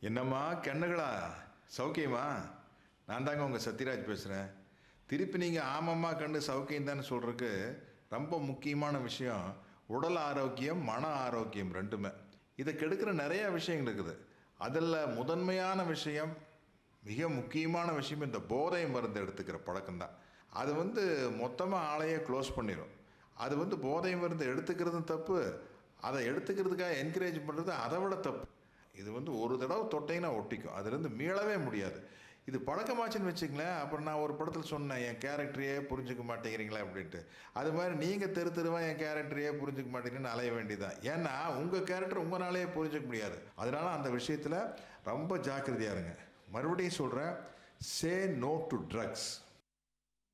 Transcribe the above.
என்னம்மா கண்ணுகளா சௌக்கியமா நான் தாங்க உங்கள் சத்யராஜ் பேசுகிறேன் திருப்பி நீங்கள் ஆமாம்மா கண்டு சௌக்கியம் தானே சொல்கிறதுக்கு ரொம்ப முக்கியமான விஷயம் உடல் ஆரோக்கியம் மன ஆரோக்கியம் ரெண்டுமே இதை கெடுக்கிற நிறைய விஷயங்கள் இருக்குது அதில் முதன்மையான விஷயம் மிக முக்கியமான விஷயம் இந்த போதை மருந்து எடுத்துக்கிற பழக்கம்தான் அது வந்து மொத்தமாக ஆளையே க்ளோஸ் பண்ணிடும் அது வந்து போதை மருந்து எடுத்துக்கிறதும் தப்பு அதை எடுத்துக்கிறதுக்காக என்கரேஜ் பண்ணுறது அதை விட தப்பு இது வந்து ஒரு தடவை தொட்டைங்கன்னா ஒட்டிக்கும் அதுலேருந்து மீளவே முடியாது இது பழக்கமாச்சுன்னு வச்சுங்களேன் அப்புறம் நான் ஒரு படத்தில் சொன்னேன் என் கேரக்டரையே புரிஞ்சுக்க மாட்டேங்கிறீங்களா அப்படின்ட்டு அது மாதிரி நீங்கள் தெரு தெருவாக என் கேரக்டரையே புரிஞ்சுக்க மாட்டேங்கன்னு அலைய வேண்டியதான் ஏன்னா உங்கள் கேரக்டர் உங்களாலேயே புரிஞ்சுக்க முடியாது அதனால அந்த விஷயத்தில் ரொம்ப ஜாக்கிரதையாக இருங்க மறுபடியும் சொல்கிறேன் சே நோ டு ட்ரக்ஸ்